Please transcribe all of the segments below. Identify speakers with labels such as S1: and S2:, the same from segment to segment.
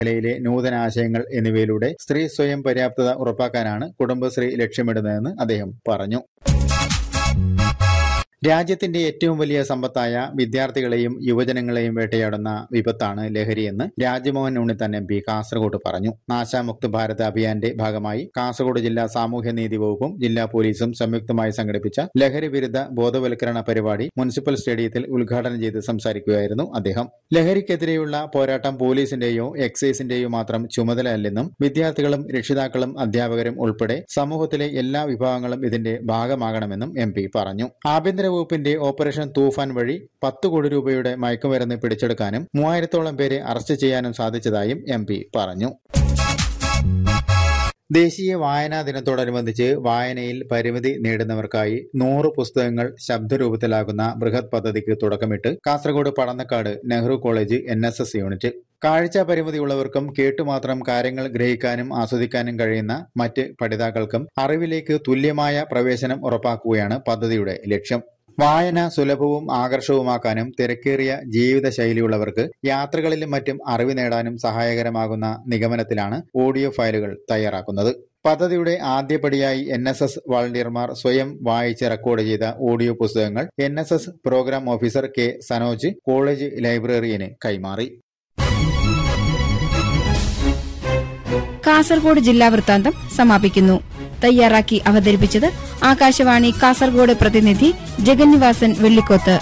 S1: മേഖലയിലെ നൂതനാശയങ്ങൾ എന്നിവയിലൂടെ സ്ത്രീ സ്വയം പര്യാപ്തത ഉറപ്പാക്കാനാണ് കുടുംബശ്രീ ലക്ഷ്യമിടുന്നതെന്ന് അദ്ദേഹം പറഞ്ഞു രാജ്യത്തിന്റെ ഏറ്റവും വലിയ സമ്പത്തായ വിദ്യാർത്ഥികളെയും യുവജനങ്ങളെയും വേട്ടയാടുന്ന വിപത്താണ് ലഹരിയെന്ന് രാജ്മോഹൻ ഉണ്ണിത്താൻ എം പി കാസർഗോഡ് പറഞ്ഞു നാശാമുക്ത് ഭാരത് അഭിയാന്റെ ഭാഗമായി കാസർഗോഡ് ജില്ലാ സാമൂഹ്യനീതി വകുപ്പും ജില്ലാ പോലീസും സംയുക്തമായി സംഘടിപ്പിച്ച ലഹരി വിരുദ്ധ ബോധവൽക്കരണ പരിപാടി മുനിസിപ്പൽ സ്റ്റേഡിയത്തിൽ ഉദ്ഘാടനം ചെയ്ത് സംസാരിക്കുകയായിരുന്നു അദ്ദേഹം ലഹരിക്കെതിരെയുള്ള പോരാട്ടം പോലീസിന്റെയോ എക്സൈസിന്റെയോ മാത്രം ചുമതലയല്ലെന്നും വിദ്യാർത്ഥികളും രക്ഷിതാക്കളും അധ്യാപകരും ഉൾപ്പെടെ സമൂഹത്തിലെ എല്ലാ വിഭാഗങ്ങളും ഇതിന്റെ ഭാഗമാകണമെന്നും എം പി പറഞ്ഞു ആഭ്യന്തര വകുപ്പിന്റെ ഓപ്പറേഷൻ തൂഫാൻ വഴി പത്ത് കോടി രൂപയുടെ മയക്കുമരുന്ന് പിടിച്ചെടുക്കാനും മൂവായിരത്തോളം പേരെ അറസ്റ്റ് ചെയ്യാനും സാധിച്ചതായും എം പി പറഞ്ഞു ദേശീയ വായനാ ദിനത്തോടനുബന്ധിച്ച് വായനയിൽ പരിമിതി നേടുന്നവർക്കായി നൂറ് പുസ്തകങ്ങൾ ശബ്ദരൂപത്തിലാകുന്ന ബൃഹത് പദ്ധതിക്ക് തുടക്കമിട്ട് Kasaragod Padannakkad Nehru college N S S unit കാഴ്ച പരിമിതിയുള്ളവർക്കും കേട്ടുമാത്രം കാര്യങ്ങൾ ഗ്രഹിക്കാനും ആസ്വദിക്കാനും കഴിയുന്ന മറ്റ് പഠിതാക്കൾക്കും അറിവിലേക്ക് തുല്യമായ പ്രവേശനം ഉറപ്പാക്കുകയാണ് പദ്ധതിയുടെ ലക്ഷ്യം വായന സുലഭവും ആകർഷകവുമാക്കാനും തിരക്കേറിയ ജീവിത ശൈലിയുള്ളവർക്ക് യാത്രകളിലും മറ്റും അറിവ് നേടാനും സഹായകരമാകുന്ന നിഗമനത്തിലാണ് ഓഡിയോ ഫയലുകൾ തയ്യാറാക്കുന്നത് പദ്ധതിയുടെ ആദ്യപടിയായി എൻ എസ് എസ് വാളണ്ടിയർമാർ സ്വയം വായിച്ച് റെക്കോർഡ് ചെയ്ത ഓഡിയോ പുസ്തകങ്ങൾ N S S programme officer K Sanoj college ലൈബ്രറിയന് കൈമാറി
S2: കാസർഗോഡ് ജില്ലാ വൃത്താന്തം സമാപിക്കുന്നു തയ്യാറാക്കി അവതരിപ്പിച്ചത് ആകാശവാണി കാസർഗോഡ് പ്രതിനിധി ജഗന്നിവാസൻ വെള്ളിക്കോത്ത്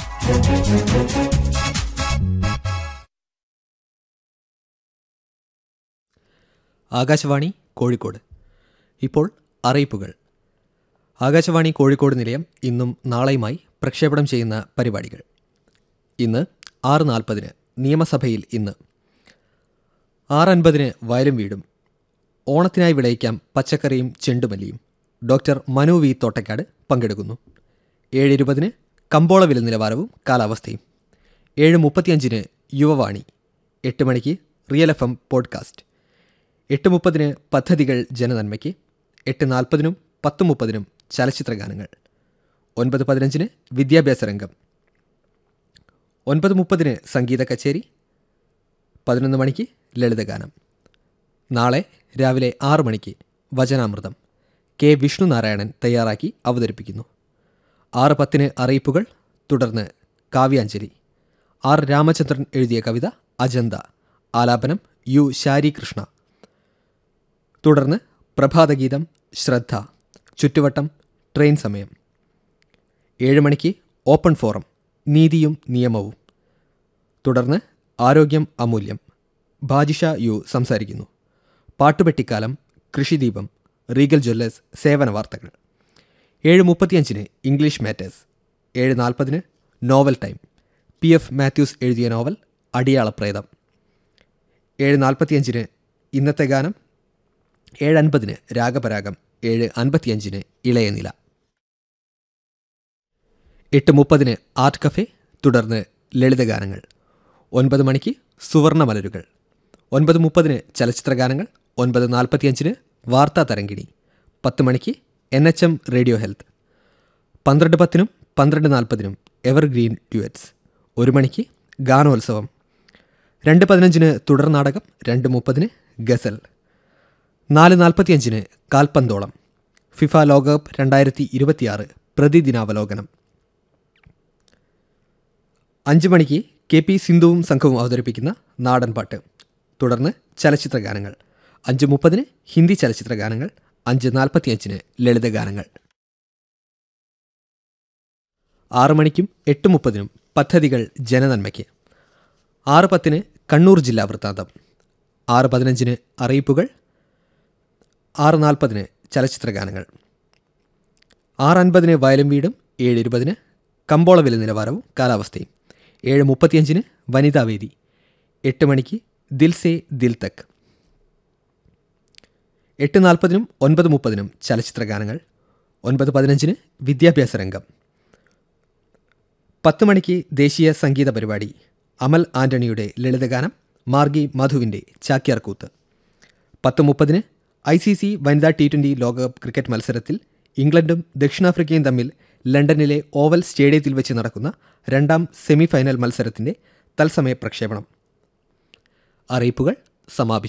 S3: ആകാശവാണി കോഴിക്കോട് ഇപ്പോൾ അറിയിപ്പുകൾ ആകാശവാണി കോഴിക്കോട് നിലയം ഇന്നും നാളെയുമായി പ്രക്ഷേപണം ചെയ്യുന്ന പരിപാടികൾ ഇന്ന് ആറ് നാൽപ്പതിന് നിയമസഭയിൽ ഇന്ന് ആറ് അൻപതിന് വയലും വീടും ഓണത്തിനായി വിളയിക്കാം പച്ചക്കറിയും ചെണ്ടുമല്ലിയും ഡോക്ടർ മനു വി തോട്ടക്കാട് പങ്കെടുക്കുന്നു ഏഴ് ഇരുപതിന് കമ്പോള വില നിലവാരവും കാലാവസ്ഥയും ഏഴ് മുപ്പത്തിയഞ്ചിന് യുവവാണി എട്ട് മണിക്ക് റിയൽ എഫ് എം പോഡ്കാസ്റ്റ് എട്ട് മുപ്പതിന് പദ്ധതികൾ ജനനന്മയ്ക്ക് എട്ട് നാൽപ്പതിനും പത്ത് മുപ്പതിനും ചലച്ചിത്ര ഗാനങ്ങൾ ഒൻപത് പതിനഞ്ചിന് വിദ്യാഭ്യാസ രംഗം ഒൻപത് മുപ്പതിന് സംഗീത കച്ചേരി പതിനൊന്ന് മണിക്ക് ലളിതഗാനം നാളെ രാവിലെ ആറ് മണിക്ക് വചനാമൃതം കെ വിഷ്ണുനാരായണൻ തയ്യാറാക്കി അവതരിപ്പിക്കുന്നു ആറ് പത്തിന് അറിയിപ്പുകൾ തുടർന്ന് കാവ്യാഞ്ജലി ആർ രാമചന്ദ്രൻ എഴുതിയ കവിത അജന്ത ആലാപനം യു ശാരി കൃഷ്ണ തുടർന്ന് പ്രഭാതഗീതം ശ്രദ്ധ ചുറ്റുവട്ടം ട്രെയിൻ സമയം ഏഴ് മണിക്ക് ഓപ്പൺ ഫോറം നീതിയും നിയമവും തുടർന്ന് ആരോഗ്യം അമൂല്യം ഭാജിഷ യു സംസാരിക്കുന്നു പാട്ടുപെട്ടിക്കാലം കൃഷിദീപം റീഗൽ ജ്വല്ലേഴ്സ് സേവന വാർത്തകൾ ഏഴ് മുപ്പത്തിയഞ്ചിന് ഇംഗ്ലീഷ് മാറ്റേഴ്സ് ഏഴ് നാൽപ്പതിന് novel time P F Mathews എഴുതിയ നോവൽ അടിയാളപ്രേതം ഏഴ് നാൽപ്പത്തിയഞ്ചിന് ഇന്നത്തെ ഗാനം ഏഴ് അൻപതിന് രാഗപരാഗം ഏഴ് അൻപത്തിയഞ്ചിന് ഇളയനില എട്ട് മുപ്പതിന് ആർട്ട് കഫേ തുടർന്ന് ലളിതഗാനങ്ങൾ ഒൻപത് മണിക്ക് സുവർണ മലരുകൾ ഒൻപത് മുപ്പതിന് ചലച്ചിത്ര ഗാനങ്ങൾ ഒൻപത് നാൽപ്പത്തിയഞ്ചിന് വാർത്താ തരങ്കിണി പത്ത് മണിക്ക് N H M radio health പന്ത്രണ്ട് പത്തിനും പന്ത്രണ്ട് നാൽപ്പതിനും എവർഗ്രീൻ ഡ്യുവറ്റ്സ് ഒരു മണിക്ക് ഗാനോത്സവം രണ്ട് പതിനഞ്ചിന് തുടർ നാടകം രണ്ട് മുപ്പതിന് ഗസൽ നാല് നാൽപ്പത്തിയഞ്ചിന് കാൽപന്തോളം ഫിഫ ലോകകപ്പ് രണ്ടായിരത്തി ഇരുപത്തിയാറ് പ്രതിദിനാവലോകനം അഞ്ച് മണിക്ക് കെ പി സിന്ധുവും സംഘവും അവതരിപ്പിക്കുന്ന നാടൻ പാട്ട് തുടർന്ന് ചലച്ചിത്ര ഗാനങ്ങൾ അഞ്ച് മുപ്പതിന് ഹിന്ദി ചലച്ചിത്ര ഗാനങ്ങൾ അഞ്ച് നാൽപ്പത്തിയഞ്ചിന് ലളിതഗാനങ്ങൾ ആറ് മണിക്കും എട്ട് മുപ്പതിനും പദ്ധതികൾ ജനനന്മയ്ക്ക് ആറ് പത്തിന് കണ്ണൂർ ജില്ലാ വൃത്താന്തം ആറ് പതിനഞ്ചിന് അറിയിപ്പുകൾ ആറ് നാൽപ്പതിന് ചലച്ചിത്ര ഗാനങ്ങൾ ആറ് അൻപതിന് വയലും വീടും ഏഴ് ഇരുപതിന് കമ്പോള വില നിലവാരവും കാലാവസ്ഥയും ഏഴ് മുപ്പത്തിയഞ്ചിന് വനിതാവേദി എട്ട് മണിക്ക് ദിൽ സേ ദിൽ തക് എട്ട് നാൽപ്പതിനും ഒൻപത് മുപ്പതിനും ചലച്ചിത്ര ഗാനങ്ങൾ ഒൻപത് പതിനഞ്ചിന് വിദ്യാഭ്യാസ രംഗം പത്ത് മണിക്ക് ദേശീയ സംഗീത പരിപാടി അമൽ ആന്റണിയുടെ ലളിതഗാനം മാർഗി മധുവിൻ്റെ ചാക്യാർകൂത്ത് പത്ത് മുപ്പതിന് ഐ സി സി വനിതാ ടി ട്വൻ്റി ലോകകപ്പ് ക്രിക്കറ്റ് മത്സരത്തിൽ ഇംഗ്ലണ്ടും ദക്ഷിണാഫ്രിക്കയും തമ്മിൽ ലണ്ടനിലെ ഓവൽ സ്റ്റേഡിയത്തിൽ വെച്ച് നടക്കുന്ന രണ്ടാം സെമി ഫൈനൽ മത്സരത്തിൻ്റെ തത്സമയ പ്രക്ഷേപണം അറിയിപ്പുകൾ സമാപിച്ചു